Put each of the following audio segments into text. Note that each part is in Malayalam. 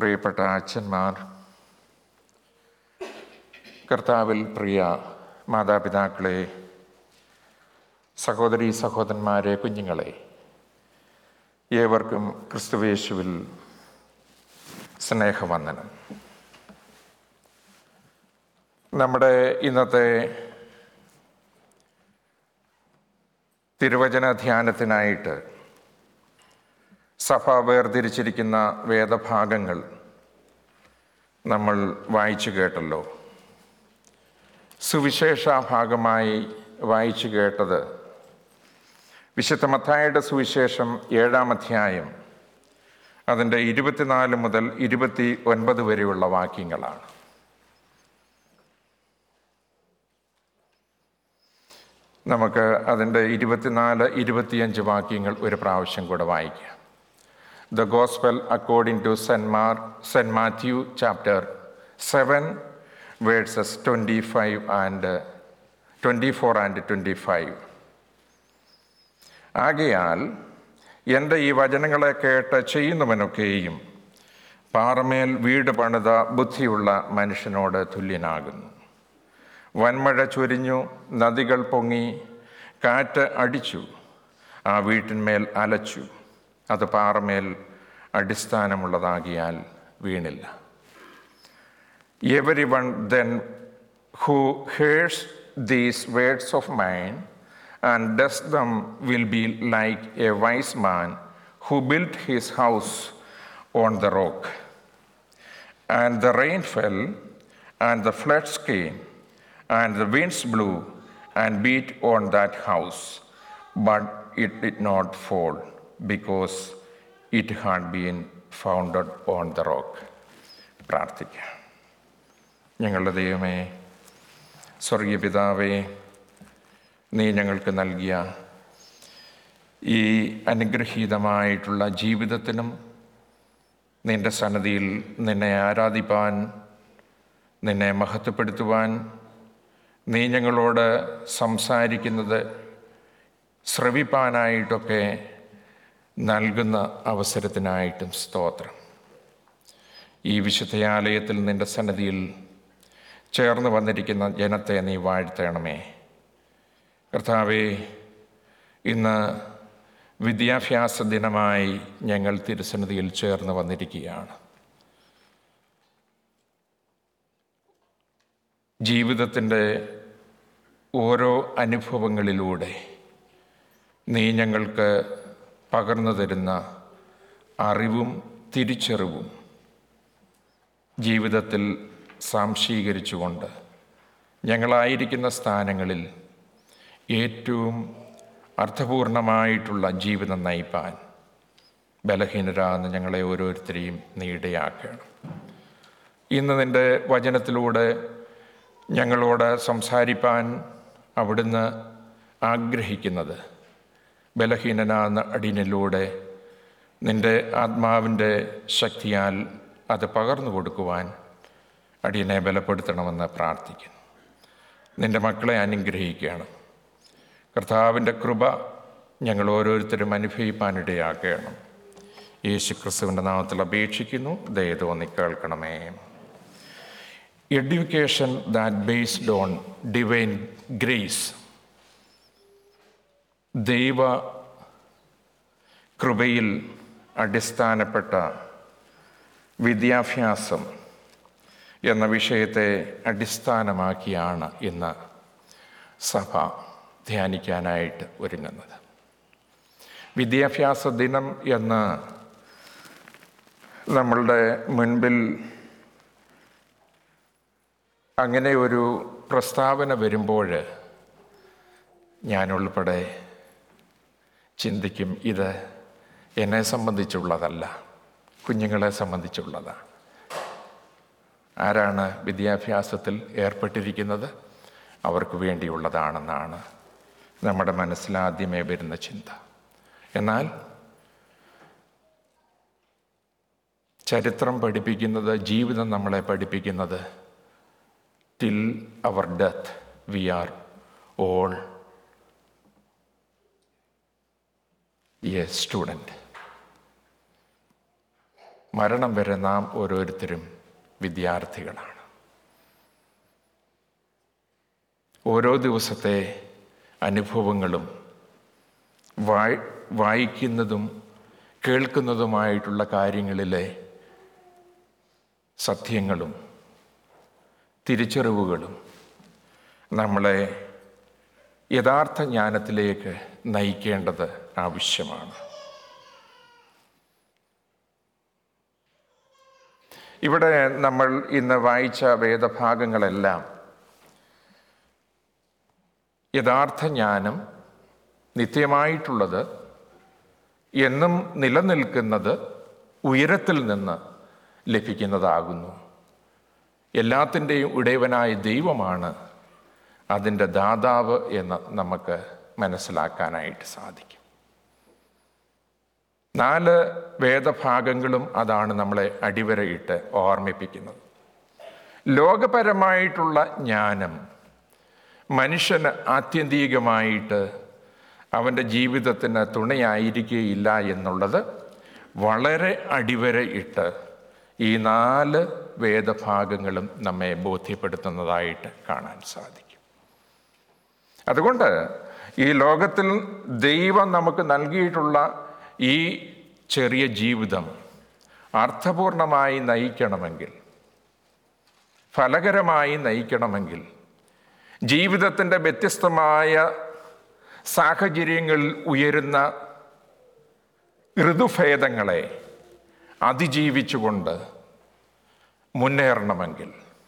പ്രിയപ്പെട്ട അച്ഛന്മാർ കർത്താവിൽ പ്രിയ മാതാപിതാക്കളെ സഹോദരി സഹോദരന്മാരെ കുഞ്ഞുങ്ങളെ ഏവർക്കും ക്രിസ്തുവേശുവിൽ സ്നേഹവന്ദനം നമ്മുടെ ഇന്നത്തെ തിരുവചന ധ്യാനത്തിനായിട്ട് സഭ വേർതിരിച്ചിരിക്കുന്ന വേദഭാഗങ്ങൾ നമ്മൾ വായിച്ചു കേട്ടല്ലോ സുവിശേഷ ഭാഗമായി വായിച്ചു കേട്ടത് വിശുദ്ധ മത്തായുടെ സുവിശേഷം ഏഴാം അധ്യായം അതിൻ്റെ ഇരുപത്തിനാല് മുതൽ ഇരുപത്തി ഒൻപത് വരെയുള്ള വാക്യങ്ങളാണ് നമുക്ക് അതിൻ്റെ ഇരുപത്തിനാല് ഇരുപത്തിയഞ്ച് വാക്യങ്ങൾ ഒരു പ്രാവശ്യം കൂടെ വായിക്കാം the gospel according to St. Mark, St. Matthew chapter 7 verses 25 and uh, 24 and 25. ആകയാൽ എൻ്റെ ഈ വചനങ്ങളെ കേട്ട് ചെയ്യുന്നവനൊക്കെയും പാറമേൽ വീട് പണിത ബുദ്ധിയുള്ള മനുഷ്യനോട് തുല്യനാകുന്നു വൻമഴ ചൊരിഞ്ഞു നദികൾ പൊങ്ങി കാറ്റ് അടിച്ചു ആ വീട്ടിന്മേൽ അലച്ചു അത് പാറമേൽ അടിസ്ഥാനമുള്ളതാകിയാൽ വീണില്ല every one then who hears these words of mind and does them will be like a wise man who build his house on the rock and the rain fell and the floods came and the winds blew and beat on that house but it did not fall because it had been founded on the rock പ്രാർത്ഥിക്കാം ഞങ്ങളുടെ ദൈവമേ സ്വർഗീയ പിതാവേ നീ ഞങ്ങൾക്ക് നൽകിയ ഈ അനുഗ്രഹീതമായിട്ടുള്ള ജീവിതത്തിനും നിന്റെ സന്നദ്ധിയിൽ നിന്നെ ആരാധിപ്പാൻ നിന്നെ മഹത്വപ്പെടുത്തുവാൻ നീ ഞങ്ങളോട് സംസാരിക്കുന്നത് ശ്രവിപ്പാനായിട്ടൊക്കെ നൽകുന്ന അവസരത്തിനായിട്ടും സ്തോത്രം ഈ വിശുദ്ധയാലയത്തിൽ നിന്റെ സന്നദ്ധിയിൽ ചേർന്ന് വന്നിരിക്കുന്ന ജനത്തെ നീ വാഴ്ത്തണമേ കർത്താവെ ഇന്ന് വിദ്യാഭ്യാസ ദിനമായി ഞങ്ങൾ തിരുസന്നിധിയിൽ ചേർന്ന് വന്നിരിക്കുകയാണ് ജീവിതത്തിൻ്റെ ഓരോ അനുഭവങ്ങളിലൂടെ നീ ഞങ്ങൾക്ക് പകർന്നു തരുന്ന അറിവും തിരിച്ചറിവും ജീവിതത്തിൽ സാംശീകരിച്ചുകൊണ്ട് ഞങ്ങളായിരിക്കുന്ന സ്ഥാനങ്ങളിൽ ഏറ്റവും അർത്ഥപൂർണമായിട്ടുള്ള ജീവിതം നയിപ്പാൻ ബലഹീനരാകുന്ന ഞങ്ങളെ ഓരോരുത്തരെയും നീ ഇടയാക്കണം ഇന്ന് നിൻ്റെ വചനത്തിലൂടെ ഞങ്ങളോട് സംസാരിപ്പാൻ അവിടുന്ന് ആഗ്രഹിക്കുന്നത് ബലഹീനനാകുന്ന അടിനിലൂടെ നിൻ്റെ ആത്മാവിൻ്റെ ശക്തിയാൽ അത് പകർന്നു കൊടുക്കുവാൻ അടിയനെ ബലപ്പെടുത്തണമെന്ന് പ്രാർത്ഥിക്കുന്നു നിൻ്റെ മക്കളെ അനുഗ്രഹിക്കണം കർത്താവിൻ്റെ കൃപ ഞങ്ങൾ ഓരോരുത്തരും അനുഭവിപ്പാനിടയാക്കണം യേശു ക്രിസ്തുവിൻ്റെ നാമത്തിൽ അപേക്ഷിക്കുന്നു ദയ തോന്നി കേൾക്കണമേ education that based on divine grace ദൈവ കൃപയിൽ അടിസ്ഥാനപ്പെട്ട വിദ്യാഭ്യാസം എന്ന വിഷയത്തെ അടിസ്ഥാനമാക്കിയാണ് ഇന്ന് സഭ ധ്യാനിക്കാനായിട്ട് ഒരുങ്ങുന്നത് വിദ്യാഭ്യാസ ദിനം എന്ന് നമ്മളുടെ മുൻപിൽ അങ്ങനെ ഒരു പ്രസ്താവന വരുമ്പോൾ ഞാനുൾപ്പെടെ ചിന്തിക്കും ഇത് എന്നെ സംബന്ധിച്ചുള്ളതല്ല കുഞ്ഞുങ്ങളെ സംബന്ധിച്ചുള്ളതാണ് ആരാണ് വിദ്യാഭ്യാസത്തിൽ ഏർപ്പെട്ടിരിക്കുന്നത് അവർക്ക് വേണ്ടിയുള്ളതാണെന്നാണ് നമ്മുടെ മനസ്സിലാദ്യമേ വരുന്ന ചിന്ത എന്നാൽ ചരിത്രം പഠിപ്പിക്കുന്നത് ജീവിതം നമ്മളെ പഠിപ്പിക്കുന്നത് till our death we are all a student മരണം വരെ നാം ഓരോരുത്തരും വിദ്യാർത്ഥികളാണ് ഓരോ ദിവസത്തെ അനുഭവങ്ങളും വായി വായിക്കുന്നതും കേൾക്കുന്നതുമായിട്ടുള്ള കാര്യങ്ങളിലെ സത്യങ്ങളും തിരിച്ചറിവുകളും നമ്മളെ യഥാർത്ഥ ജ്ഞാനത്തിലേക്ക് നയിക്കേണ്ടത് ആവശ്യമാണ് ഇവിടെ നമ്മൾ ഇന്ന് വായിച്ച വേദഭാഗങ്ങളെല്ലാം യഥാർത്ഥ ജ്ഞാനം നിത്യമായിട്ടുള്ളത് എന്നും നിലനിൽക്കുന്നത് ഉയരത്തിൽ നിന്ന് ലഭിക്കുന്നതാകുന്നു എല്ലാത്തിൻ്റെയും ഉടയവനായ ദൈവമാണ് അതിൻ്റെ ദാതാവ് എന്ന് നമുക്ക് മനസ്സിലാക്കാനായിട്ട് സാധിക്കും നാല് വേദഭാഗങ്ങളും അതാണ് നമ്മളെ അടിവരയിട്ട് ഓർമ്മിപ്പിക്കുന്നത് ലോകപരമായിട്ടുള്ള ജ്ഞാനം മനുഷ്യന് ആത്യന്തികമായിട്ട് അവൻ്റെ ജീവിതത്തിന് തുണയായിരിക്കുകയില്ല എന്നുള്ളത് വളരെ അടിവരയിട്ട് ഈ നാല് വേദഭാഗങ്ങളും നമ്മെ ബോധ്യപ്പെടുത്തുന്നതായിട്ട് കാണാൻ സാധിക്കും അതുകൊണ്ട് ഈ ലോകത്തിൽ ദൈവം നമുക്ക് നൽകിയിട്ടുള്ള ഈ ചെറിയ ജീവിതം അർത്ഥപൂർണമായി നയിക്കണമെങ്കിൽ ഫലകരമായി നയിക്കണമെങ്കിൽ ജീവിതത്തിൻ്റെ വ്യത്യസ്തമായ സാഹചര്യങ്ങളിൽ ഉയരുന്ന ഋതുഭേദങ്ങളെ അതിജീവിച്ചുകൊണ്ട് മുന്നേറണമെങ്കിൽ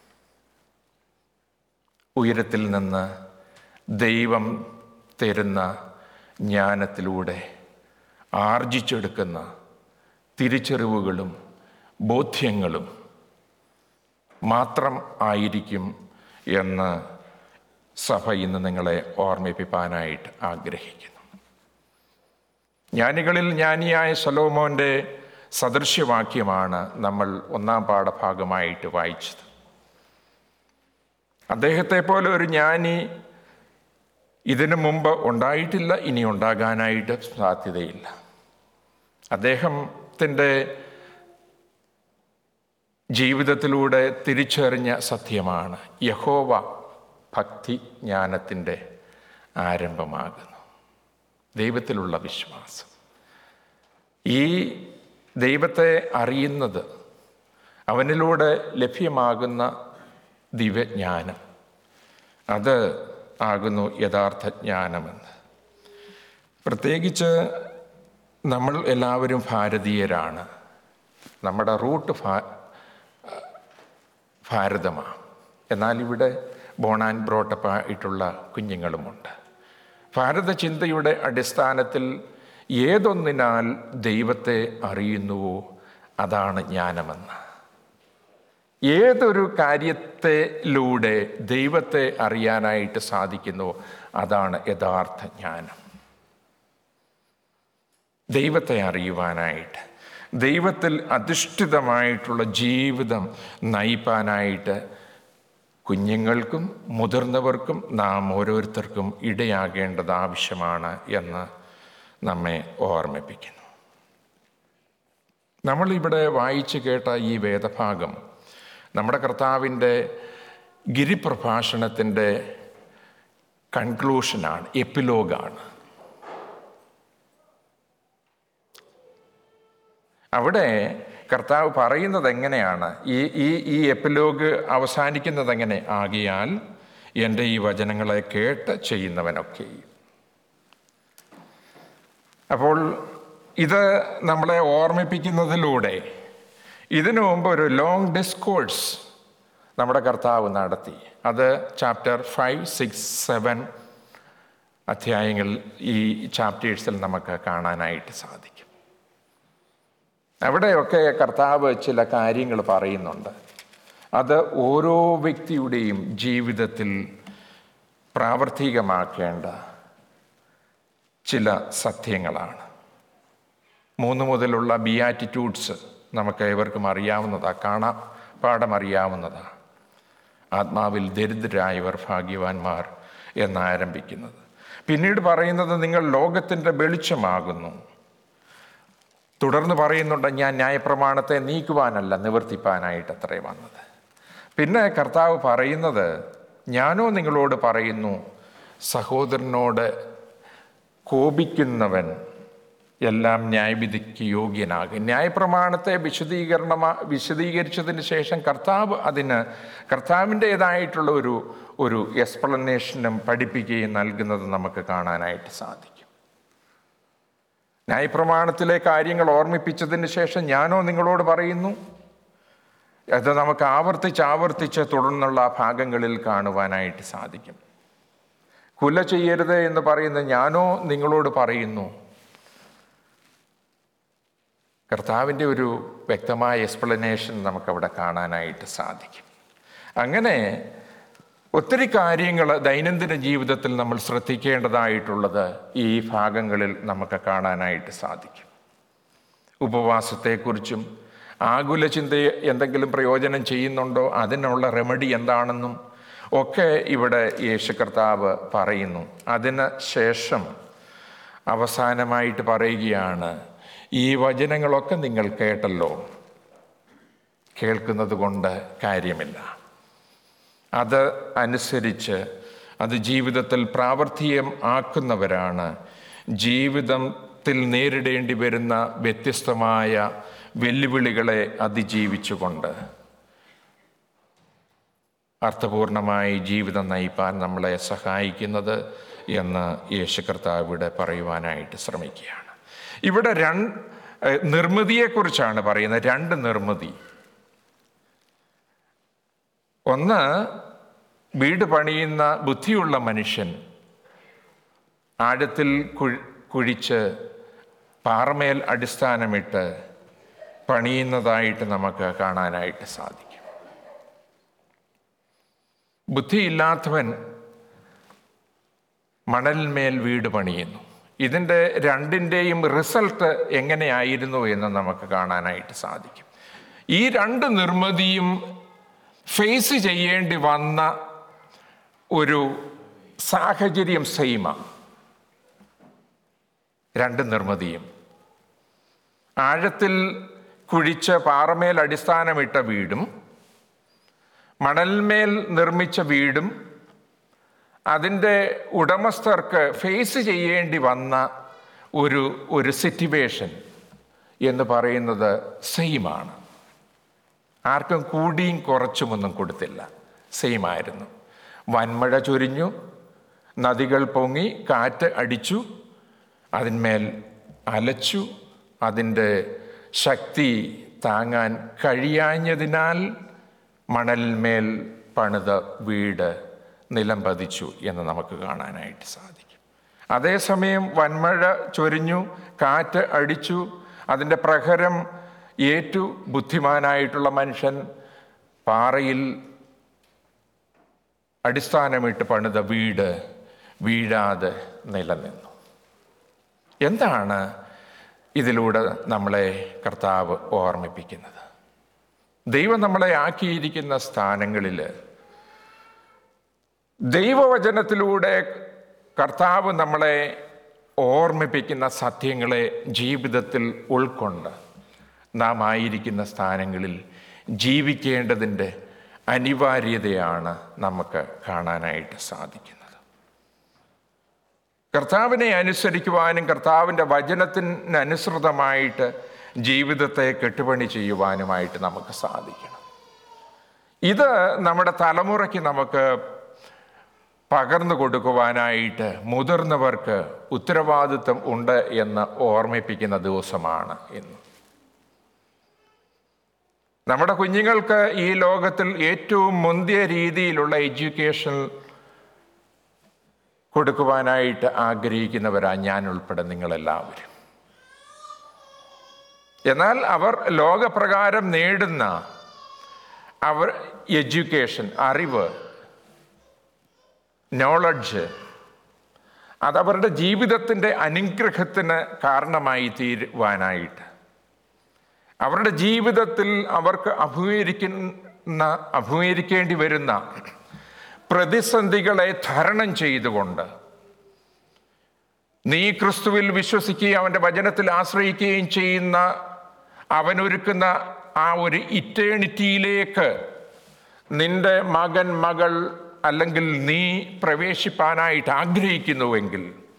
ഉയരത്തിൽ നിന്ന് ദൈവം തരുന്ന ജ്ഞാനത്തിലൂടെ ആർജിച്ചെടുക്കുന്ന തിരിച്ചറിവുകളും ബോധ്യങ്ങളും മാത്രം ആയിരിക്കും എന്ന് സഭ ഇന്ന് നിങ്ങളെ ഓർമ്മിപ്പിക്കാനായിട്ട് ആഗ്രഹിക്കുന്നു ജ്ഞാനികളിൽ ജ്ഞാനിയായ സലോമോൻ്റെ സദൃശ്യവാക്യമാണ് നമ്മൾ ഒന്നാം പാഠഭാഗമായിട്ട് വായിച്ചത് അദ്ദേഹത്തെ പോലെ ഒരു ജ്ഞാനി ഇതിനു മുമ്പ് ഉണ്ടായിട്ടില്ല ഇനി ഉണ്ടാകാനായിട്ട് സാധ്യതയില്ല അദ്ദേഹത്തിൻ്റെ ജീവിതത്തിലൂടെ തിരിച്ചറിഞ്ഞ സത്യമാണ് യഹോവ ഭക്തി ജ്ഞാനത്തിൻ്റെ ആരംഭമാകുന്നു ദൈവത്തിലുള്ള വിശ്വാസം ഈ ദൈവത്തെ അറിയുന്നത് അവനിലൂടെ ലഭ്യമാകുന്ന ദിവ്യജ്ഞാനം അത് ആകുന്നു യഥാർത്ഥ ജ്ഞാനമെന്ന് പ്രത്യേകിച്ച് നമ്മൾ എല്ലാവരും ഭാരതീയരാണ് നമ്മുടെ റൂട്ട് ഭാ ഭാരതമാണ് എന്നാൽ ഇവിടെ ബോൺ ആൻഡ് ബ്രോട്ടപ്പ് ആയിട്ടുള്ള കുഞ്ഞുങ്ങളുമുണ്ട് ഭാരത ചിന്തയുടെ അടിസ്ഥാനത്തിൽ ഏതൊന്നിനാൽ ദൈവത്തെ അറിയുന്നുവോ അതാണ് ജ്ഞാനമെന്ന് ഏതൊരു കാര്യത്തിലൂടെ ദൈവത്തെ അറിയാനായിട്ട് സാധിക്കുന്നുവോ അതാണ് യഥാർത്ഥ ജ്ഞാനം ദൈവത്തെ അറിയുവാനായിട്ട് ദൈവത്തിൽ അധിഷ്ഠിതമായിട്ടുള്ള ജീവിതം നയിപ്പാനായിട്ട് കുഞ്ഞുങ്ങൾക്കും മുതിർന്നവർക്കും നാം ഓരോരുത്തർക്കും ഇടയാകേണ്ടത് ആവശ്യമാണ് എന്ന് നമ്മെ ഓർമ്മിപ്പിക്കുന്നു നമ്മളിവിടെ വായിച്ചു കേട്ട ഈ വേദഭാഗം നമ്മുടെ കർത്താവിൻ്റെ ഗിരിപ്രഭാഷണത്തിൻ്റെ കൺക്ലൂഷനാണ് എപ്പിലോഗാണ് അവിടെ കർത്താവ് പറയുന്നത് എങ്ങനെയാണ് ഈ ഈ ഈ എപ്പിലോഗ് അവസാനിക്കുന്നത് എങ്ങനെ ആകിയാൽ എൻ്റെ ഈ വചനങ്ങളെ കേട്ട് ചെയ്യുന്നവനൊക്കെ അപ്പോൾ ഇത് നമ്മളെ ഓർമ്മിപ്പിക്കുന്നതിലൂടെ ഇതിനു മുമ്പ് ഒരു ലോങ് ഡിസ്കോഴ്സ് നമ്മുടെ കർത്താവ് നടത്തി അത് ചാപ്റ്റർ ഫൈവ് സിക്സ് സെവൻ അധ്യായങ്ങളിൽ ഈ ചാപ്റ്റേഴ്സിൽ നമുക്ക് കാണാനായിട്ട് സാധിക്കും അവിടെയൊക്കെ കർത്താവ് ചില കാര്യങ്ങൾ പറയുന്നുണ്ട് അത് ഓരോ വ്യക്തിയുടെയും ജീവിതത്തിൽ പ്രാവർത്തികമാക്കേണ്ട ചില സത്യങ്ങളാണ് മൂന്ന് മുതലുള്ള ബിയാറ്റിറ്റ്യൂഡ്സ് നമുക്ക് ഏവർക്കും അറിയാവുന്നതാണ് കാണാം പാഠം അറിയാവുന്നതാണ് ആത്മാവിൽ ദരിദ്രരായവർ ഭാഗ്യവാന്മാർ എന്നാരംഭിക്കുന്നത് പിന്നീട് പറയുന്നത് നിങ്ങൾ ലോകത്തിൻ്റെ വെളിച്ചമാകുന്നു തുടർന്ന് പറയുന്നുണ്ട് ഞാൻ ന്യായപ്രമാണത്തെ നീക്കുവാനല്ല നിവർത്തിപ്പാനായിട്ട് അത്രേ വന്നത് പിന്നെ കർത്താവ് പറയുന്നത് ഞാനോ നിങ്ങളോട് പറയുന്നു സഹോദരനോട് കോപിക്കുന്നവൻ എല്ലാം ന്യായവിധിക്ക് യോഗ്യനാകും ന്യായപ്രമാണത്തെ വിശദീകരണമാ വിശദീകരിച്ചതിന് ശേഷം കർത്താവ് അതിന് കർത്താവിൻ്റേതായിട്ടുള്ള ഒരു ഒരു എക്സ്പ്ലനേഷനും പഠിപ്പിക്കുകയും നൽകുന്നത് നമുക്ക് കാണാനായിട്ട് സാധിക്കും ന്യായപ്രമാണത്തിലെ കാര്യങ്ങൾ ഓർമ്മിപ്പിച്ചതിന് ശേഷം ഞാനോ നിങ്ങളോട് പറയുന്നു അത് നമുക്ക് ആവർത്തിച്ച് ആവർത്തിച്ച് തുടർന്നുള്ള ഭാഗങ്ങളിൽ കാണുവാനായിട്ട് സാധിക്കും കുല ചെയ്യരുത് എന്ന് പറയുന്ന ഞാനോ നിങ്ങളോട് പറയുന്നു കർത്താവിൻ്റെ ഒരു വ്യക്തമായ എക്സ്പ്ലനേഷൻ നമുക്കവിടെ കാണാനായിട്ട് സാധിക്കും അങ്ങനെ ഒത്തിരി കാര്യങ്ങൾ ദൈനംദിന ജീവിതത്തിൽ നമ്മൾ ശ്രദ്ധിക്കേണ്ടതായിട്ടുള്ളത് ഈ ഭാഗങ്ങളിൽ നമുക്ക് കാണാനായിട്ട് സാധിക്കും ഉപവാസത്തെക്കുറിച്ചും ആകുല ചിന്ത എന്തെങ്കിലും പ്രയോജനം ചെയ്യുന്നുണ്ടോ അതിനുള്ള റെമഡി എന്താണെന്നും ഒക്കെ ഇവിടെ യേശു കർത്താവ് പറയുന്നു അതിന് ശേഷം അവസാനമായിട്ട് പറയുകയാണ് ഈ വചനങ്ങളൊക്കെ നിങ്ങൾ കേട്ടല്ലോ കേൾക്കുന്നത് കൊണ്ട് കാര്യമില്ല അത് അനുസരിച്ച് അത് ജീവിതത്തിൽ പ്രാവർത്തികം ആക്കുന്നവരാണ് ജീവിതത്തിൽ നേരിടേണ്ടി വരുന്ന വ്യത്യസ്തമായ വെല്ലുവിളികളെ അതിജീവിച്ചുകൊണ്ട് അർത്ഥപൂർണമായി ജീവിതം നയിപ്പാൻ നമ്മളെ സഹായിക്കുന്നത് എന്ന് യേശു കർത്താവിടെ പറയുവാനായിട്ട് ശ്രമിക്കുകയാണ് ഇവിടെ രണ്ട് നിർമ്മിതിയെക്കുറിച്ചാണ് പറയുന്നത് രണ്ട് നിർമ്മിതി ഒന്ന് വീട് പണിയുന്ന ബുദ്ധിയുള്ള മനുഷ്യൻ ആഴത്തിൽ കുഴി കുഴിച്ച് പാറമേൽ അടിസ്ഥാനമിട്ട് പണിയുന്നതായിട്ട് നമുക്ക് കാണാനായിട്ട് സാധിക്കും ബുദ്ധിയില്ലാത്തവൻ മണലിന്മേൽ വീട് പണിയുന്നു ഇതിൻ്റെ രണ്ടിൻ്റെയും റിസൾട്ട് എങ്ങനെയായിരുന്നു എന്ന് നമുക്ക് കാണാനായിട്ട് സാധിക്കും ഈ രണ്ട് നിർമ്മിതിയും ഫേസ് ചെയ്യേണ്ടി വന്ന ഒരു സാഹചര്യം സെയിമാണ് രണ്ട് നിർമ്മിതിയും ആഴത്തിൽ കുഴിച്ച് പാറമേൽ അടിസ്ഥാനമിട്ട വീടും മണൽമേൽ നിർമ്മിച്ച വീടും അതിൻ്റെ ഉടമസ്ഥർക്ക് ഫേസ് ചെയ്യേണ്ടി വന്ന ഒരു ഒരു സിറ്റുവേഷൻ എന്ന് പറയുന്നത് സെയിമാണ് ആർക്കും കൂടിയും കുറച്ചുമൊന്നും കൊടുത്തില്ല സെയിം ആയിരുന്നു വൻമഴ ചൊരിഞ്ഞു നദികൾ പൊങ്ങി കാറ്റ് അടിച്ചു അതിന്മേൽ അലച്ചു അതിൻ്റെ ശക്തി താങ്ങാൻ കഴിയാഞ്ഞതിനാൽ മണലിന്മേൽ പണിത വീട് നിലം പതിച്ചു എന്ന് നമുക്ക് കാണാനായിട്ട് സാധിക്കും അതേസമയം വൻമഴ ചൊരിഞ്ഞു കാറ്റ് അടിച്ചു അതിൻ്റെ പ്രഹരം ഏറ്റു ബുദ്ധിമാനായിട്ടുള്ള മനുഷ്യൻ പാറയിൽ അടിസ്ഥാനമിട്ട് പണിത വീട് വീഴാതെ നിലനിന്നു എന്താണ് ഇതിലൂടെ നമ്മളെ കർത്താവ് ഓർമ്മിപ്പിക്കുന്നത് ദൈവം നമ്മളെ ആക്കിയിരിക്കുന്ന സ്ഥാനങ്ങളിൽ ദൈവവചനത്തിലൂടെ കർത്താവ് നമ്മളെ ഓർമ്മിപ്പിക്കുന്ന സത്യങ്ങളെ ജീവിതത്തിൽ ഉൾക്കൊണ്ട് നാം ആയിരിക്കുന്ന സ്ഥാനങ്ങളിൽ ജീവിക്കേണ്ടതിൻ്റെ അനിവാര്യതയാണ് നമുക്ക് കാണാനായിട്ട് സാധിക്കുന്നത് കർത്താവിനെ അനുസരിക്കുവാനും കർത്താവിൻ്റെ വചനത്തിനനുസൃതമായിട്ട് ജീവിതത്തെ കെട്ടുപണി ചെയ്യുവാനുമായിട്ട് നമുക്ക് സാധിക്കണം ഇത് നമ്മുടെ തലമുറയ്ക്ക് നമുക്ക് പകർന്നു കൊടുക്കുവാനായിട്ട് മുതിർന്നവർക്ക് ഉത്തരവാദിത്വം ഉണ്ട് എന്ന് ഓർമ്മിപ്പിക്കുന്ന ദിവസമാണ് ഇന്ന് നമ്മുടെ കുഞ്ഞുങ്ങൾക്ക് ഈ ലോകത്തിൽ ഏറ്റവും മുന്തിയ രീതിയിലുള്ള എഡ്യൂക്കേഷൻ കൊടുക്കുവാനായിട്ട് ആഗ്രഹിക്കുന്നവരാ ഞാൻ ഉൾപ്പെടെ നിങ്ങളെല്ലാവരും എന്നാൽ അവർ ലോകപ്രകാരം നേടുന്ന അവർ എഡ്യൂക്കേഷൻ അറിവ് നോളജ് അതവരുടെ ജീവിതത്തിൻ്റെ അനുഗ്രഹത്തിന് കാരണമായി തീരുവാനായിട്ട് അവരുടെ ജീവിതത്തിൽ അവർക്ക് അഭിമുഖീകരിക്കുന്ന അഭിമുഖീകരിക്കേണ്ടി വരുന്ന പ്രതിസന്ധികളെ തരണം ചെയ്തുകൊണ്ട് നീ ക്രിസ്തുവിൽ വിശ്വസിക്കുകയും അവൻ്റെ വചനത്തിൽ ആശ്രയിക്കുകയും ചെയ്യുന്ന അവനൊരുക്കുന്ന ആ ഒരു ഇറ്റേണിറ്റിയിലേക്ക് നിന്റെ മകൻ മകൾ അല്ലെങ്കിൽ നീ പ്രവേശിപ്പാനായിട്ട് ആഗ്രഹിക്കുന്നുവെങ്കിൽ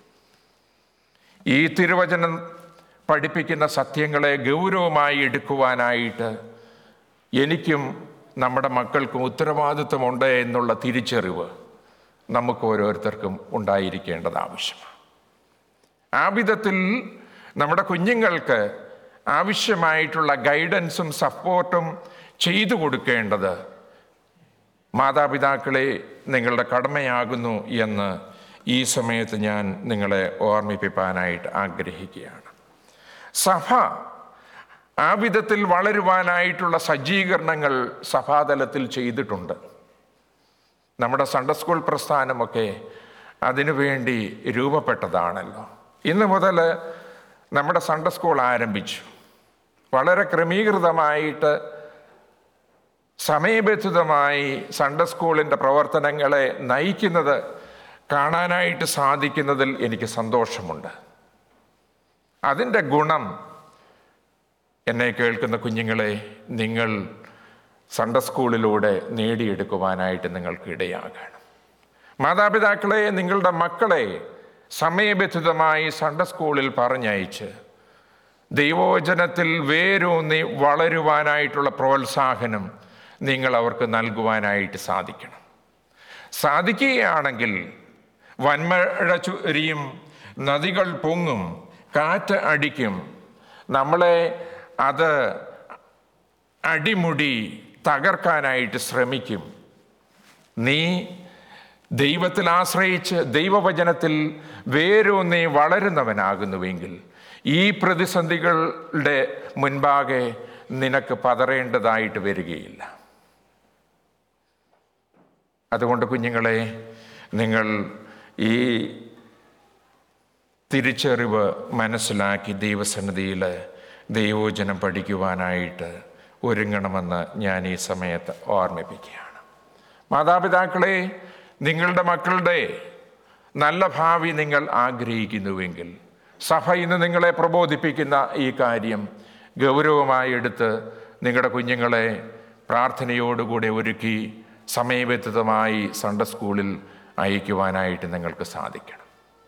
ഈ തിരുവചനം പഠിപ്പിക്കുന്ന സത്യങ്ങളെ ഗൗരവമായി എടുക്കുവാനായിട്ട് എനിക്കും നമ്മുടെ മക്കൾക്കും ഉത്തരവാദിത്വമുണ്ട് എന്നുള്ള തിരിച്ചറിവ് നമുക്ക് ഓരോരുത്തർക്കും ഉണ്ടായിരിക്കേണ്ടത് ആവശ്യമാണ് ആ വിധത്തിൽ നമ്മുടെ കുഞ്ഞുങ്ങൾക്ക് ആവശ്യമായിട്ടുള്ള ഗൈഡൻസും സപ്പോർട്ടും ചെയ്തു കൊടുക്കേണ്ടത് മാതാപിതാക്കളെ നിങ്ങളുടെ കടമയാകുന്നു എന്ന് ഈ സമയത്ത് ഞാൻ നിങ്ങളെ ഓർമ്മിപ്പിക്കാനായിട്ട് ആഗ്രഹിക്കുകയാണ് സഭ ആ വിധത്തിൽ വളരുവാനായിട്ടുള്ള സജ്ജീകരണങ്ങൾ സഭാതലത്തിൽ ചെയ്തിട്ടുണ്ട് നമ്മുടെ സൺഡേ സ്കൂൾ പ്രസ്ഥാനമൊക്കെ അതിനുവേണ്ടി രൂപപ്പെട്ടതാണല്ലോ ഇന്ന് മുതൽ നമ്മുടെ സൺഡേ സ്കൂൾ ആരംഭിച്ചു വളരെ ക്രമീകൃതമായിട്ട് സമയബന്ധിതമായി സൺഡേ സ്കൂളിൻ്റെ പ്രവർത്തനങ്ങളെ നയിക്കുന്നത് കാണാനായിട്ട് സാധിക്കുന്നതിൽ എനിക്ക് സന്തോഷമുണ്ട് അതിൻ്റെ ഗുണം എന്നെ കേൾക്കുന്ന കുഞ്ഞുങ്ങളെ നിങ്ങൾ സൺഡേ സ്കൂളിലൂടെ നേടിയെടുക്കുവാനായിട്ട് നിങ്ങൾക്ക് ഇടയാകണം മാതാപിതാക്കളെ നിങ്ങളുടെ മക്കളെ സമയബന്ധിതമായി സൺഡേ സ്കൂളിൽ പറഞ്ഞയച്ച് ദൈവവചനത്തിൽ വേരൂന്നി വളരുവാനായിട്ടുള്ള പ്രോത്സാഹനം നിങ്ങൾ അവർക്ക് നൽകുവാനായിട്ട് സാധിക്കണം സാധിക്കുകയാണെങ്കിൽ വൻമഴ ചുരിയും നദികൾ പൊങ്ങും കാറ്റ് അടിക്കും നമ്മളെ അത് അടിമുടി തകർക്കാനായിട്ട് ശ്രമിക്കും നീ ദൈവത്തിൽ ആശ്രയിച്ച് ദൈവവചനത്തിൽ വേരൂന്നി വളരുന്നവനാകുന്നുവെങ്കിൽ ഈ പ്രതിസന്ധികളുടെ മുൻപാകെ നിനക്ക് പതറേണ്ടതായിട്ട് വരികയില്ല അതുകൊണ്ട് കുഞ്ഞുങ്ങളെ നിങ്ങൾ ഈ തിരിച്ചറിവ് മനസ്സിലാക്കി ദൈവസന്നിധിയിൽ ദൈവോചനം പഠിക്കുവാനായിട്ട് ഒരുങ്ങണമെന്ന് ഞാൻ ഈ സമയത്ത് ഓർമ്മിപ്പിക്കുകയാണ് മാതാപിതാക്കളെ നിങ്ങളുടെ മക്കളുടെ നല്ല ഭാവി നിങ്ങൾ ആഗ്രഹിക്കുന്നുവെങ്കിൽ സഭ ഇന്ന് നിങ്ങളെ പ്രബോധിപ്പിക്കുന്ന ഈ കാര്യം ഗൗരവമായി എടുത്ത് നിങ്ങളുടെ കുഞ്ഞുങ്ങളെ പ്രാർത്ഥനയോടുകൂടെ ഒരുക്കി സമയബന്ധിതമായി സൺഡേ സ്കൂളിൽ അയക്കുവാനായിട്ട് നിങ്ങൾക്ക് സാധിക്കണം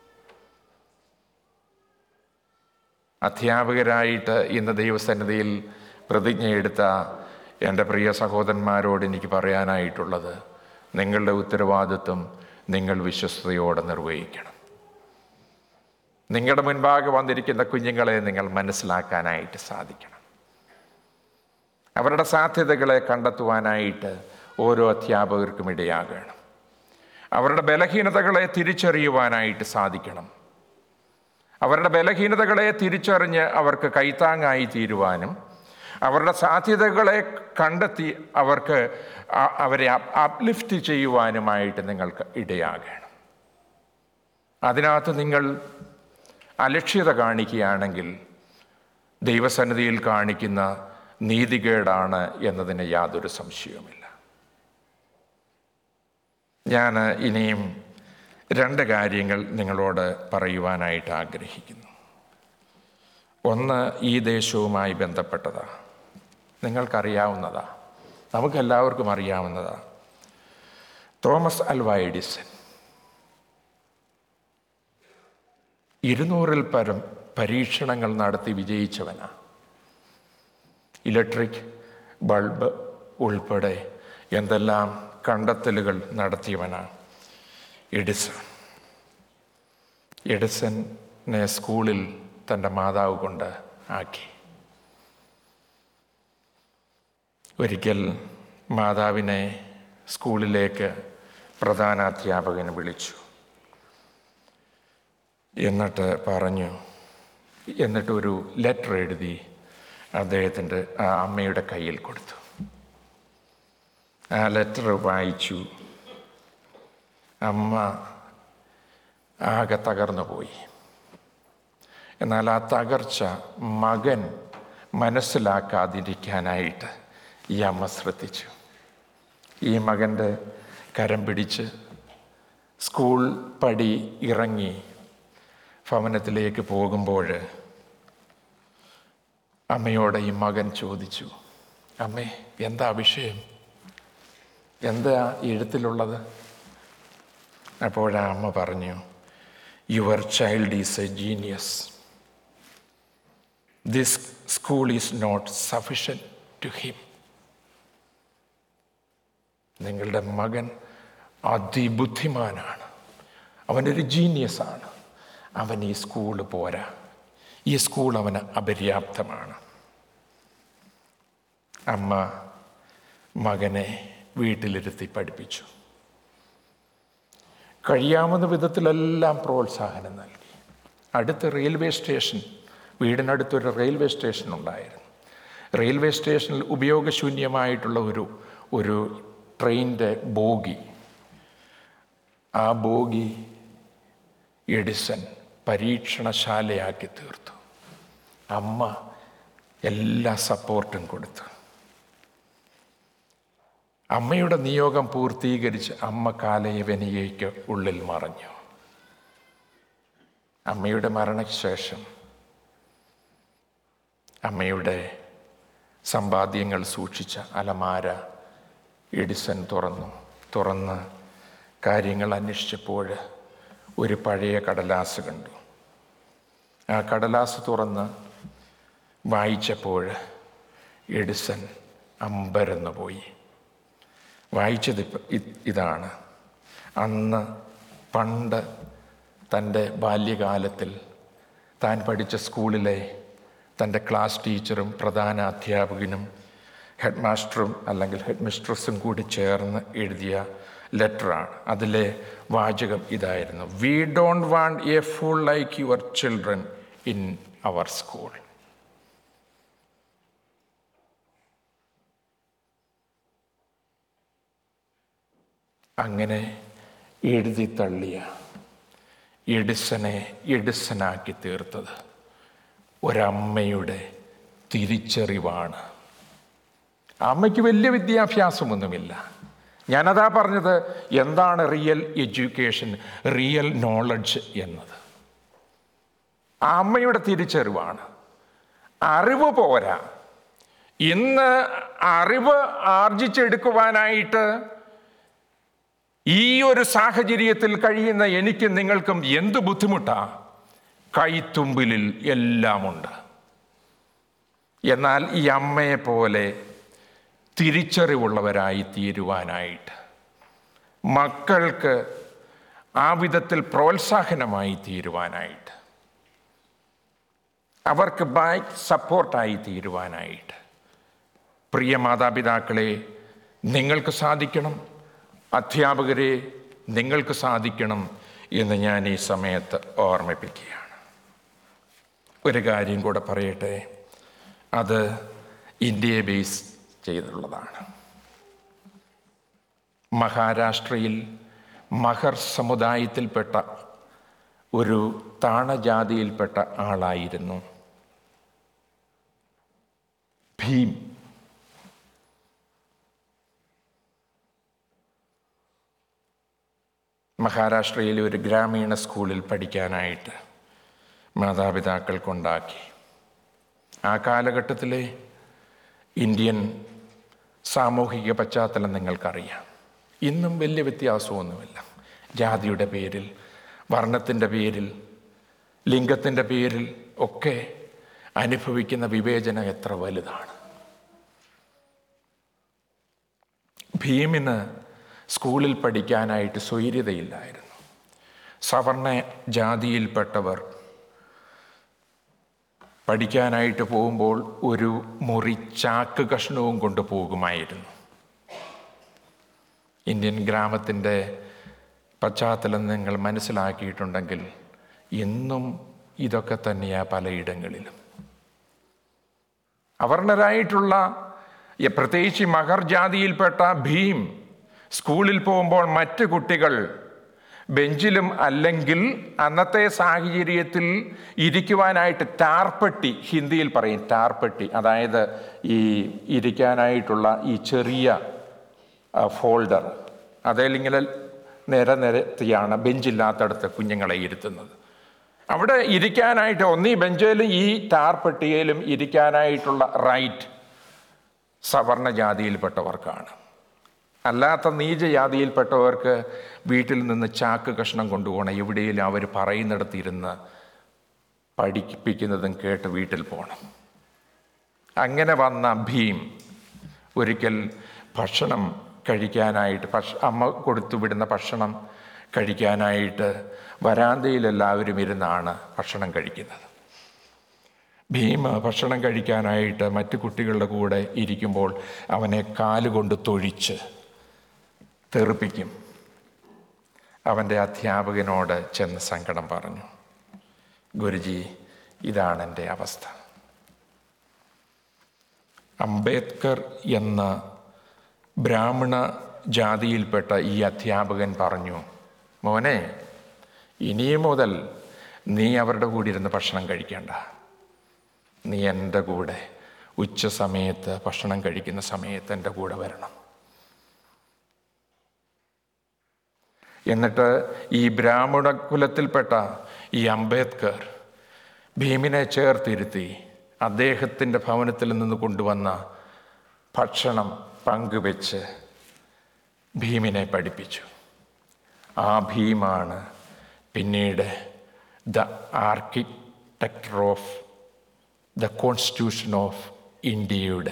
അധ്യാപകരായിട്ട് ഇന്ന് ദൈവസന്നിധിയിൽ പ്രതിജ്ഞയെടുത്ത എൻ്റെ പ്രിയ സഹോദരന്മാരോട് എനിക്ക് പറയാനായിട്ടുള്ളത് നിങ്ങളുടെ ഉത്തരവാദിത്വം നിങ്ങൾ വിശ്വസ്തയോടെ നിർവഹിക്കണം നിങ്ങളുടെ മുൻപാകെ വന്നിരിക്കുന്ന കുഞ്ഞുങ്ങളെ നിങ്ങൾ മനസ്സിലാക്കാനായിട്ട് സാധിക്കണം അവരുടെ സാധ്യതകളെ കണ്ടെത്തുവാനായിട്ട് ഓരോ അധ്യാപകർക്കും ഇടയാകണം അവരുടെ ബലഹീനതകളെ തിരിച്ചറിയുവാനായിട്ട് സാധിക്കണം അവരുടെ ബലഹീനതകളെ തിരിച്ചറിഞ്ഞ് അവർക്ക് കൈത്താങ്ങായി തീരുവാനും അവരുടെ സാധ്യതകളെ കണ്ടെത്തി അവർക്ക് അ- അവരെ അപ്ലിഫ്റ്റ് ചെയ്യുവാനുമായിട്ട് നിങ്ങൾക്ക് ഇടയാകണം അതിനകത്ത് നിങ്ങൾ അലക്ഷ്യത കാണിക്കുകയാണെങ്കിൽ ദൈവസന്നിധിയിൽ കാണിക്കുന്ന നീതികേടാണ് എന്നതിന് യാതൊരു സംശയവുമില്ല ഞാൻ ഇനിയും രണ്ട് കാര്യങ്ങൾ നിങ്ങളോട് പറയുവാനായിട്ട് ആഗ്രഹിക്കുന്നു ഒന്ന് ഈ ദേശവുമായി ബന്ധപ്പെട്ടതാ നിങ്ങൾക്കറിയാവുന്നതാ നമുക്കെല്ലാവർക്കും അറിയാവുന്നതാ തോമസ് അൽവ എഡിസൺ ഇരുന്നൂറിൽ പരം പരീക്ഷണങ്ങൾ നടത്തി വിജയിച്ചവനാ ഇലക്ട്രിക് ബൾബ് ഉൾപ്പെടെ എന്തെല്ലാം കണ്ടെത്തലുകൾ നടത്തിയവനാണ് എഡിസൺ എഡിസനെ സ്കൂളിൽ തൻ്റെ മാതാവ് കൊണ്ട് ആക്കി ഒരിക്കൽ മാതാവിനെ സ്കൂളിലേക്ക് പ്രധാനാധ്യാപകൻ വിളിച്ചു എന്നിട്ട് പറഞ്ഞു എന്നിട്ട് ഒരു ലെറ്റർ എഴുതി അദ്ദേഹത്തിൻ്റെ ആ അമ്മയുടെ കയ്യിൽ കൊടുത്തു ആ ലെറ്റർ വായിച്ചു അമ്മ ആകെ തകർന്നു പോയി എന്നാൽ ആ തകർച്ച മകൻ മനസ്സിലാക്കാതിരിക്കാനായിട്ട് ഈ അമ്മ ശ്രദ്ധിച്ചു ഈ മകൻ്റെ കരം പിടിച്ച് സ്കൂൾ പടി ഇറങ്ങി ഭവനത്തിലേക്ക് പോകുമ്പോൾ അമ്മയോട് ഈ മകൻ ചോദിച്ചു അമ്മേ എന്താ വിഷയം എന്താ എഴുത്തിലുള്ളത് അപ്പോഴാ അമ്മ പറഞ്ഞു your child is a genius this school is not sufficient to him നിങ്ങളുടെ മകൻ അതിബുദ്ധിമാനാണ് അവനൊരു ജീനിയസ് ആണ് അവൻ ഈ സ്കൂൾ പോരാ ഈ സ്കൂൾ അവന് അപര്യാപ്തമാണ് അമ്മ മകനെ വീട്ടിലിരുത്തി പഠിപ്പിച്ചു കഴിയാവുന്ന വിധത്തിലെല്ലാം പ്രോത്സാഹനം നൽകി അടുത്ത റെയിൽവേ സ്റ്റേഷൻ വീടിനടുത്തൊരു റെയിൽവേ സ്റ്റേഷൻ ഉണ്ടായിരുന്നു റെയിൽവേ സ്റ്റേഷനിൽ ഉപയോഗശൂന്യമായിട്ടുള്ള ഒരു ഒരു ട്രെയിനിൻ്റെ ബോഗി ആ ബോഗി എഡിസൺ പരീക്ഷണശാലയാക്കി തീർത്തു അമ്മ എല്ലാ സപ്പോർട്ടും കൊടുത്തു അമ്മയുടെ നിയോഗം പൂർത്തീകരിച്ച് അമ്മ കാലയവനിയയ്ക്ക് ഉള്ളിൽ മറഞ്ഞു അമ്മയുടെ മരണശേഷം അമ്മയുടെ സമ്പാദ്യങ്ങൾ സൂക്ഷിച്ച അലമാര എഡിസൺ തുറന്നു തുറന്ന് കാര്യങ്ങൾ അന്വേഷിച്ചപ്പോൾ ഒരു പഴയ കടലാസ് കണ്ടു ആ കടലാസ് തുറന്ന് വായിച്ചപ്പോൾ എഡിസൺ അമ്പരന്ന് പോയി വായിച്ചത് ഇപ്പ- ഇ- ഇതാണ് അന്ന് പണ്ട് തൻ്റെ ബാല്യകാലത്തിൽ താൻ പഠിച്ച സ്കൂളിലെ തൻ്റെ ക്ലാസ് ടീച്ചറും പ്രധാന അധ്യാപകനും ഹെഡ് മാസ്റ്ററും അല്ലെങ്കിൽ ഹെഡ് മിസ്ട്രസും കൂടി ചേർന്ന് എഴുതിയ ലെറ്ററാണ് അതിലെ വാചകം ഇതായിരുന്നു we don't want a fool like your children in our school അങ്ങനെ എഴുതി തള്ളിയ എഡിസനെ എഡിസനാക്കി തീർത്തത് ഒരമ്മയുടെ തിരിച്ചറിവാണ് അമ്മയ്ക്ക് വലിയ വിദ്യാഭ്യാസമൊന്നുമില്ല ഞാനതാ പറഞ്ഞത് എന്താണ് റിയൽ എഡ്യൂക്കേഷൻ റിയൽ നോളജ് എന്നത് ആ അമ്മയുടെ തിരിച്ചറിവാണ് അറിവ് പോരാ ഇന്ന് അറിവ് ആർജിച്ചെടുക്കുവാനായിട്ട് ഈ ഒരു സാഹചര്യത്തിൽ കഴിയുന്ന എനിക്കും നിങ്ങൾക്കും എന്ത് ബുദ്ധിമുട്ടാ കൈത്തുമ്പിലിൽ എല്ലാമുണ്ട് എന്നാൽ ഈ അമ്മയെ പോലെ തിരിച്ചറിവുള്ളവരായി തീരുവാനായിട്ട് മക്കൾക്ക് ആ വിധത്തിൽ പ്രോത്സാഹനമായി തീരുവാനായിട്ട് അവർക്ക് ബാക്ക് സപ്പോർട്ടായി തീരുവാനായിട്ട് പ്രിയ മാതാപിതാക്കളെ നിങ്ങൾക്ക് സാധിക്കണം അധ്യാപകരെ നിങ്ങൾക്ക് സാധിക്കണം എന്ന് ഞാൻ ഈ സമയത്ത് ഓർമ്മിപ്പിക്കുകയാണ് ഒരു കാര്യം കൂടെ പറയട്ടെ അത് ഇന്ത്യയെ ബേസ് ചെയ്തുള്ളതാണ് മഹാരാഷ്ട്രയിൽ മഹർ സമുദായത്തിൽപ്പെട്ട ഒരു താണജാതിയിൽപ്പെട്ട ആളായിരുന്നു ഭീം മഹാരാഷ്ട്രയിലെ ഒരു ഗ്രാമീണ സ്കൂളിൽ പഠിക്കാനായിട്ട് മാതാപിതാക്കൾ കൊണ്ടാക്കി ആ കാലഘട്ടത്തിലെ ഇന്ത്യൻ സാമൂഹിക പശ്ചാത്തലം നിങ്ങൾക്കറിയാം ഇന്നും വലിയ വ്യത്യാസമൊന്നുമില്ല ജാതിയുടെ പേരിൽ വർണ്ണത്തിൻ്റെ പേരിൽ ലിംഗത്തിൻ്റെ പേരിൽ ഒക്കെ അനുഭവിക്കുന്ന വിവേചനം എത്ര വലുതാണ് ഭീമിന് സ്കൂളിൽ പഠിക്കാനായിട്ട് സ്വൈര്യതയില്ലായിരുന്നു സവർണ ജാതിയിൽപ്പെട്ടവർ പഠിക്കാനായിട്ട് പോകുമ്പോൾ ഒരു മുറി ചാക്ക് കഷ്ണവും കൊണ്ട് പോകുമായിരുന്നു ഇന്ത്യൻ ഗ്രാമത്തിൻ്റെ പശ്ചാത്തലം നിങ്ങൾ മനസ്സിലാക്കിയിട്ടുണ്ടെങ്കിൽ ഇന്നും ഇതൊക്കെ തന്നെയാ പലയിടങ്ങളിലും അവർണരായിട്ടുള്ള ഈ പ്രത്യേകിച്ച് ഈ മഹർ ജാതിയിൽപ്പെട്ട ഭീം സ്കൂളിൽ പോകുമ്പോൾ മറ്റ് കുട്ടികൾ ബെഞ്ചിലും അല്ലെങ്കിൽ അന്നത്തെ സാഹചര്യത്തിൽ ഇരിക്കുവാനായിട്ട് ടാർപ്പെട്ടി ഹിന്ദിയിൽ പറയും ടാർപ്പെട്ടി അതായത് ഈ ഇരിക്കാനായിട്ടുള്ള ഈ ചെറിയ ഫോൾഡർ അതേലിങ്ങനെ നിര നിരത്തിയാണ് ബെഞ്ചില്ലാത്തടത്ത് കുഞ്ഞുങ്ങളെ ഇരുത്തുന്നത് അവിടെ ഇരിക്കാനായിട്ട് ഒന്നീ ബെഞ്ചിലും ഈ ടാർപ്പെട്ടിയിലും ഇരിക്കാനായിട്ടുള്ള റൈറ്റ് സവർണ ജാതിയിൽപ്പെട്ടവർക്കാണ് അല്ലാത്ത നീചജാതിയിൽപ്പെട്ടവർക്ക് വീട്ടിൽ നിന്ന് ചാക്ക് കഷ്ണം കൊണ്ടുപോകണം എവിടെയെങ്കിലും അവർ പറയുന്നിടത്തിരുന്ന് പഠിപ്പിക്കുന്നതും കേട്ട് വീട്ടിൽ പോകണം അങ്ങനെ വന്ന ഭീം ഒരിക്കൽ ഭക്ഷണം കഴിക്കാനായിട്ട് ഭക്ഷ അമ്മ കൊടുത്തു വിടുന്ന ഭക്ഷണം കഴിക്കാനായിട്ട് വരാന്തയിൽ എല്ലാവരും ഇരുന്നാണ് ഭക്ഷണം കഴിക്കുന്നത് ഭീമ ഭക്ഷണം കഴിക്കാനായിട്ട് മറ്റു കുട്ടികളുടെ കൂടെ ഇരിക്കുമ്പോൾ അവനെ കാലുകൊണ്ട് തൊഴിച്ച് തെറിപ്പിക്കും അവൻ്റെ അധ്യാപകനോട് ചെന്ന് സങ്കടം പറഞ്ഞു ഗുരുജി ഇതാണ് എൻ്റെ അവസ്ഥ അംബേദ്കർ എന്ന ബ്രാഹ്മണ ജാതിയിൽപ്പെട്ട ഈ അധ്യാപകൻ പറഞ്ഞു മോനെ ഇനിയും മുതൽ നീ അവരുടെ കൂടെ ഇരുന്ന് ഭക്ഷണം കഴിക്കേണ്ട നീ എൻ്റെ കൂടെ ഉച്ച സമയത്ത് ഭക്ഷണം കഴിക്കുന്ന സമയത്ത് എൻ്റെ കൂടെ വരണം എന്നിട്ട് ഈ ബ്രാഹ്മണ കുലത്തിൽപ്പെട്ട ഈ അംബേദ്കർ ഭീമിനെ ചേർത്തിരുത്തി അദ്ദേഹത്തിൻ്റെ ഭവനത്തിൽ നിന്ന് കൊണ്ടുവന്ന ഭക്ഷണം പങ്കുവെച്ച് ഭീമിനെ പഠിപ്പിച്ചു ആ ഭീമാണ് പിന്നീട് the architect of the constitution of ഇന്ത്യയുടെ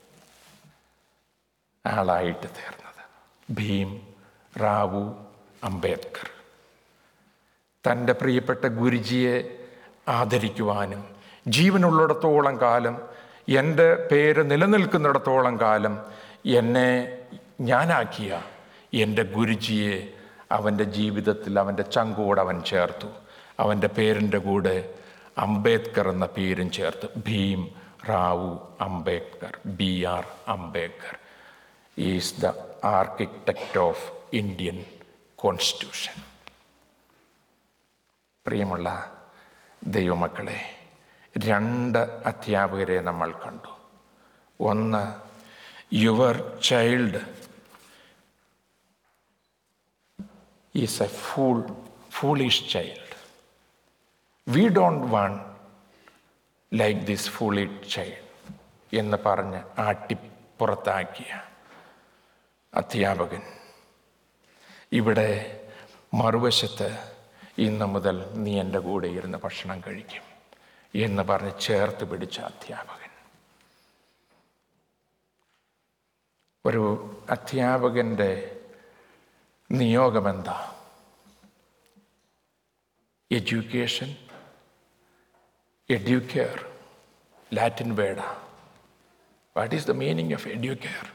ആളായിട്ട് തീർന്നത് ഭീം റാവു അംബേദ്കർ തൻ്റെ പ്രിയപ്പെട്ട ഗുരുജിയെ ആദരിക്കുവാനും ജീവനുള്ളിടത്തോളം കാലം എൻ്റെ പേര് നിലനിൽക്കുന്നിടത്തോളം കാലം എന്നെ ഞാനാക്കിയ എൻ്റെ ഗുരുജിയെ അവൻ്റെ ജീവിതത്തിൽ അവൻ്റെ ചങ്കോട് അവൻ ചേർത്തു അവൻ്റെ പേരിൻ്റെ കൂടെ അംബേദ്കർ എന്ന പേരും ചേർത്ത് Bhim Rao Ambedkar B R Ambedkar is the architect of Indian constitution പ്രിയമുള്ള ദൈവമക്കളെ രണ്ട് അധ്യാപകരെ നമ്മൾ കണ്ടു ഒന്ന് your child is a fool foolish child we don't want like this foolish child എന്ന് പറഞ്ഞ് ആട്ടിപ്പുറത്താക്കിയ അധ്യാപകൻ ഇവിടെ മറുവശത്ത് ഇന്ന് മുതൽ നീ എൻ്റെ കൂടെ ഇരുന്ന് ഭക്ഷണം കഴിക്കും എന്ന് പറഞ്ഞ് ചേർത്ത് പിടിച്ച അധ്യാപകൻ ഒരു അധ്യാപകൻ്റെ നിയോഗമെന്താ education educare Latin word what is the meaning of educare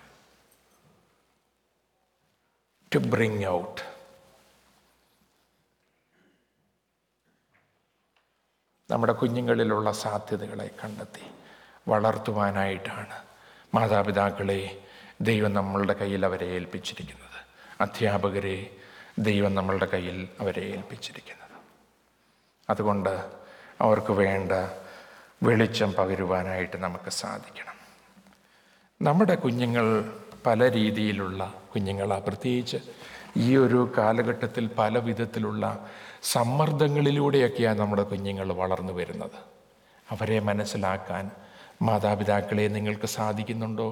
to bring out നമ്മുടെ കുഞ്ഞുങ്ങളിലുള്ള സാധ്യതകളെ കണ്ടെത്തി വളർത്തുവാനായിട്ടാണ് മാതാപിതാക്കളെ ദൈവം നമ്മളുടെ കയ്യിൽ അവരെ ഏൽപ്പിച്ചിരിക്കുന്നത് അധ്യാപകരെ ദൈവം നമ്മളുടെ കയ്യിൽ അവരെ ഏൽപ്പിച്ചിരിക്കുന്നത് അതുകൊണ്ട് അവർക്ക് വേണ്ട വെളിച്ചം പകരുവാനായിട്ട് നമുക്ക് സാധിക്കണം നമ്മുടെ കുഞ്ഞുങ്ങൾ പല രീതിയിലുള്ള കുഞ്ഞുങ്ങളാണ് പ്രത്യേകിച്ച് ഈ ഒരു കാലഘട്ടത്തിൽ പല വിധത്തിലുള്ള സമ്മർദ്ദങ്ങളിലൂടെയൊക്കെയാണ് നമ്മുടെ കുഞ്ഞുങ്ങൾ വളർന്നു വരുന്നത് അവരെ മനസ്സിലാക്കാൻ മാതാപിതാക്കളെ നിങ്ങൾക്ക് സാധിക്കുന്നുണ്ടോ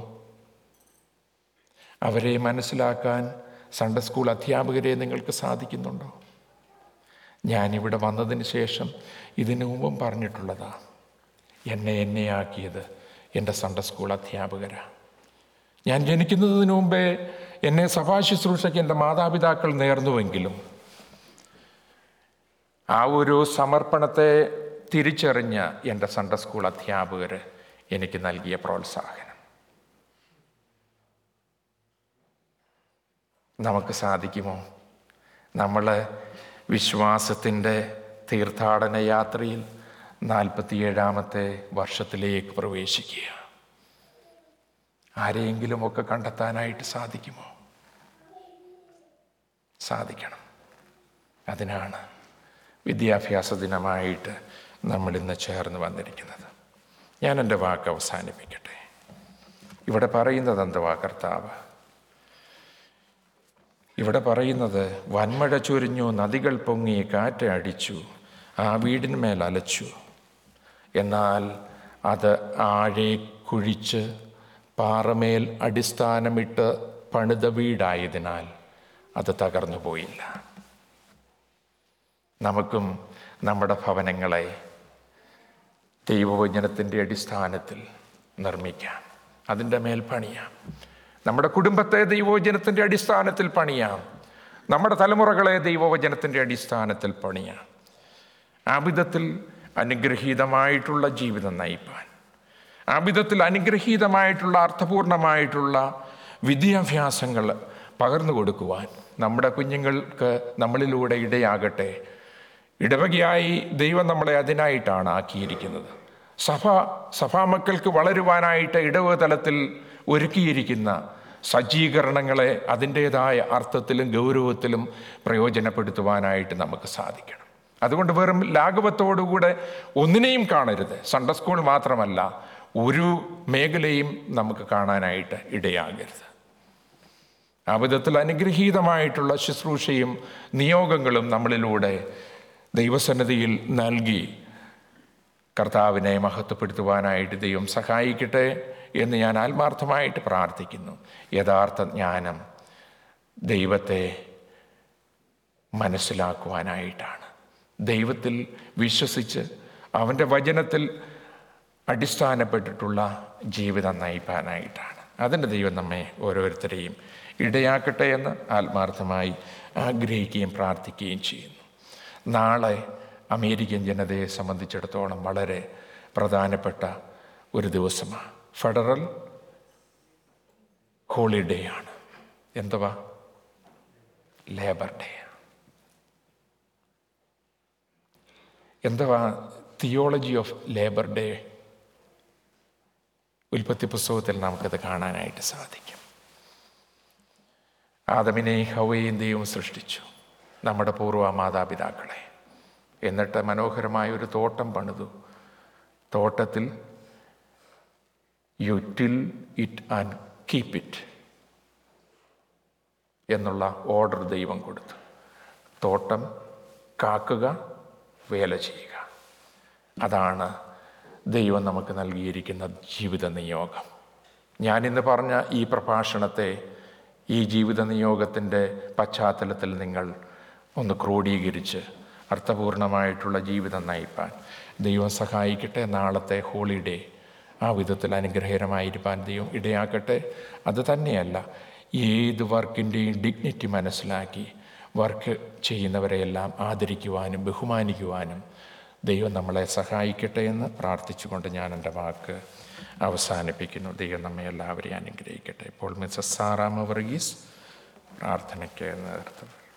അവരെ മനസ്സിലാക്കാൻ സൺഡേ സ്കൂൾ അധ്യാപകരെ നിങ്ങൾക്ക് സാധിക്കുന്നുണ്ടോ ഞാനിവിടെ വന്നതിന് ശേഷം ഇതിനു മുമ്പും പറഞ്ഞിട്ടുള്ളതാ എന്നെ എന്നെയാക്കിയത് എൻ്റെ സൺഡേ സ്കൂൾ അധ്യാപകരാണ് ഞാൻ ജനിക്കുന്നതിന് മുമ്പേ എന്നെ സഭാ ശുശ്രൂഷയ്ക്ക് എൻ്റെ മാതാപിതാക്കൾ നേർന്നുവെങ്കിലും ആ ഒരു സമർപ്പണത്തെ തിരിച്ചറിഞ്ഞ എൻ്റെ സൺഡേ സ്കൂൾ അധ്യാപകർ എനിക്ക് നൽകിയ പ്രോത്സാഹനം നമുക്ക് സാധിക്കുമോ നമ്മൾ വിശ്വാസത്തിൻ്റെ തീർത്ഥാടന യാത്രയിൽ നാൽപ്പത്തിയേഴാമത്തെ വർഷത്തിലേക്ക് പ്രവേശിക്കുക ആരെയെങ്കിലുമൊക്കെ കണ്ടെത്താനായിട്ട് സാധിക്കുമോ സാധിക്കണം അതിനാണ് വിദ്യാഭ്യാസ ദിനമായിട്ട് നമ്മൾ ഇന്ന് ചേർന്ന് വന്നിരിക്കുന്നത് ഞാൻ എൻ്റെ വാക്ക് അവസാനിപ്പിക്കട്ടെ ഇവിടെ പറയുന്നത് എന്തുവാ കർത്താവ് ഇവിടെ പറയുന്നത് വന്മഴ ചൊരിഞ്ഞു നദികൾ പൊങ്ങി കാറ്റ് അടിച്ചു ആ വീടിന്മേൽ അലച്ചു എന്നാൽ അത് ആഴെ കുഴിച്ച് പാറമേൽ അടിസ്ഥാനമിട്ട് പണിത വീടായതിനാൽ അത് തകർന്നു പോയില്ല നമുക്കും നമ്മുടെ ഭവനങ്ങളെ ദൈവവചനത്തിൻ്റെ അടിസ്ഥാനത്തിൽ നിർമ്മിക്കാം അതിൻ്റെ മേൽ പണിയാം നമ്മുടെ കുടുംബത്തെ ദൈവവചനത്തിൻ്റെ അടിസ്ഥാനത്തിൽ പണിയാം നമ്മുടെ തലമുറകളെ ദൈവവചനത്തിൻ്റെ അടിസ്ഥാനത്തിൽ പണിയാം ആ വിധത്തിൽ അനുഗ്രഹീതമായിട്ടുള്ള ജീവിതം നയിപ്പാൻ ആ വിധത്തിൽ അനുഗ്രഹീതമായിട്ടുള്ള അർത്ഥപൂർണമായിട്ടുള്ള വിദ്യാഭ്യാസങ്ങൾ പകർന്നു കൊടുക്കുവാൻ നമ്മുടെ കുഞ്ഞുങ്ങൾക്ക് നമ്മളിലൂടെ ഇടയാകട്ടെ ഇടവകയായി ദൈവം നമ്മളെ അതിനായിട്ടാണ് ആക്കിയിരിക്കുന്നത് സഭ സഭാമക്കൾക്ക് വളരുവാനായിട്ട് ഇടവക തലത്തിൽ ഒരുക്കിയിരിക്കുന്ന സജ്ജീകരണങ്ങളെ അതിൻ്റേതായ അർത്ഥത്തിലും ഗൗരവത്തിലും പ്രയോജനപ്പെടുത്തുവാനായിട്ട് നമുക്ക് സാധിക്കണം അതുകൊണ്ട് വെറും ലാഘവത്തോടുകൂടെ ഒന്നിനെയും കാണരുത് സൺഡേ സ്കൂൾ മാത്രമല്ല ഒരു മേഖലയും നമുക്ക് കാണാനായിട്ട് ഇടയാകരുത് ആ വിധത്തിൽ അനുഗ്രഹീതമായിട്ടുള്ള ശുശ്രൂഷയും നിയോഗങ്ങളും നമ്മളിലൂടെ ദൈവസന്നിധിയിൽ നൽകി കർത്താവിനെ മഹത്വപ്പെടുത്തുവാനായിട്ട് ദൈവം സഹായിക്കട്ടെ എന്ന് ഞാൻ ആത്മാർത്ഥമായിട്ട് പ്രാർത്ഥിക്കുന്നു യഥാർത്ഥ ജ്ഞാനം ദൈവത്തെ മനസ്സിലാക്കുവാനായിട്ടാണ് ദൈവത്തിൽ വിശ്വസിച്ച് അവൻ്റെ വചനത്തിൽ അടിസ്ഥാനപ്പെട്ടിട്ടുള്ള ജീവിതം നയിപ്പാനായിട്ടാണ് അതിൻ്റെ ദൈവം നമ്മെ ഓരോരുത്തരെയും ഇടയാക്കട്ടെ എന്ന് ആത്മാർത്ഥമായി ആഗ്രഹിക്കുകയും പ്രാർത്ഥിക്കുകയും ചെയ്യുന്നു നാളെ അമേരിക്കൻ ജനതയെ സംബന്ധിച്ചിടത്തോളം വളരെ പ്രധാനപ്പെട്ട ഒരു ദിവസമാണ് ഫെഡറൽ ഹോളിഡേ ആണ് എന്തുവാ ലേബർ ഡേ എന്തുവാ തിയോളജി ഓഫ് ലേബർ ഡേ ഉൽപ്പത്തി പുസ്തകത്തിൽ നമുക്കത് കാണാനായിട്ട് സാധിക്കും ആദമിനെയും ഹവയെയും ദൈവം സൃഷ്ടിച്ചു നമ്മുടെ പൂർവ്വ മാതാപിതാക്കളെ എന്നിട്ട് മനോഹരമായ ഒരു തോട്ടം പണിതു തോട്ടത്തിൽ you till it and keep it എന്നുള്ള ഓർഡർ ദൈവം കൊടുത്തു തോട്ടം കാക്കുക വേല ചെയ്യുക അതാണ് ദൈവം നമുക്ക് നൽകിയിരിക്കുന്ന ജീവിത നിയോഗം ഞാനിന്ന് പറഞ്ഞ ഈ പ്രഭാഷണത്തെ ഈ ജീവിത നിയോഗത്തിൻ്റെ പശ്ചാത്തലത്തിൽ നിങ്ങൾ ഒന്ന് ക്രോഡീകരിച്ച് അർത്ഥപൂർണമായിട്ടുള്ള ജീവിതം നയിപ്പാൻ ദൈവം സഹായിക്കട്ടെ നാളത്തെ ഹോളിഡേ ആ വിധത്തിൽ അനുഗ്രഹകരമായിരിക്കാൻ ദൈവം ഇടയാക്കട്ടെ അത് തന്നെയല്ല ഏത് വർക്കിൻ്റെയും ഡിഗ്നിറ്റി മനസ്സിലാക്കി വർക്ക് ചെയ്യുന്നവരെയെല്ലാം ആദരിക്കുവാനും ബഹുമാനിക്കുവാനും ദൈവം നമ്മളെ സഹായിക്കട്ടെ എന്ന് പ്രാർത്ഥിച്ചുകൊണ്ട് ഞാൻ എൻ്റെ വാക്ക് അവസാനിപ്പിക്കുന്നു ദൈവം നമ്മെ എല്ലാവരെയും അനുഗ്രഹിക്കട്ടെ ഇപ്പോൾ മിസ്സസ് സാറാമ വർഗീസ് പ്രാർത്ഥനയ്ക്ക് നേതൃത്വം